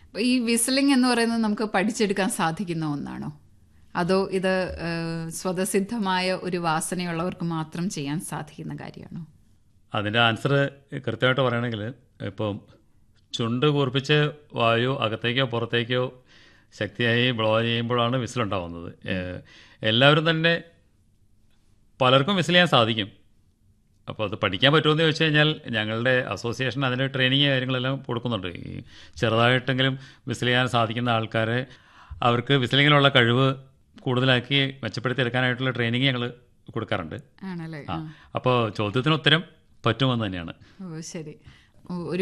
അപ്പൊ ഈ വിസിലിംഗ് എന്ന് പറയുന്നത് നമുക്ക് പഠിച്ചെടുക്കാൻ സാധിക്കുന്ന ഒന്നാണോ അതോ ഇത് ഏഹ്, സ്വതസിദ്ധമായ ഒരു വാസനയുള്ളവർക്ക് മാത്രം ചെയ്യാൻ സാധിക്കുന്ന കാര്യമാണോ അതിൻ്റെ ആൻസർ കൃത്യമായിട്ട് പറയുകയാണെങ്കിൽ ഇപ്പം ചുണ്ട് കൂർപ്പിച്ച് വായു അകത്തേക്കോ പുറത്തേക്കോ ശക്തിയായി ബ്ലോ ചെയ്യുമ്പോഴാണ് വിസിലുണ്ടാവുന്നത് ഏഹ് എല്ലാവരും തന്നെ പലർക്കും വിസിൽ ചെയ്യാൻ സാധിക്കും അപ്പോൾ അത് പഠിക്കാൻ പറ്റുമെന്ന് ചോദിച്ചു കഴിഞ്ഞാൽ ഞങ്ങളുടെ അസോസിയേഷൻ അതിന് ട്രെയിനിങ് കാര്യങ്ങളെല്ലാം കൊടുക്കുന്നുണ്ട് ഈ ചെറുതായിട്ടെങ്കിലും വിസിൽ ചെയ്യാൻ സാധിക്കുന്ന ആൾക്കാരെ അവർക്ക് വിസിലിങ്ങിനുള്ള കഴിവ് കൂടുതലാക്കി മെച്ചപ്പെടുത്തി എടുക്കാനായിട്ടുള്ള ട്രെയിനിങ് ഞങ്ങൾ കൊടുക്കാറുണ്ട് ആണല്ലേ ആ അപ്പോൾ ചോദ്യത്തിന് ഉത്തരം പറ്റുമെന്ന് തന്നെയാണ് ഓ ശരി ഓ, ഒരു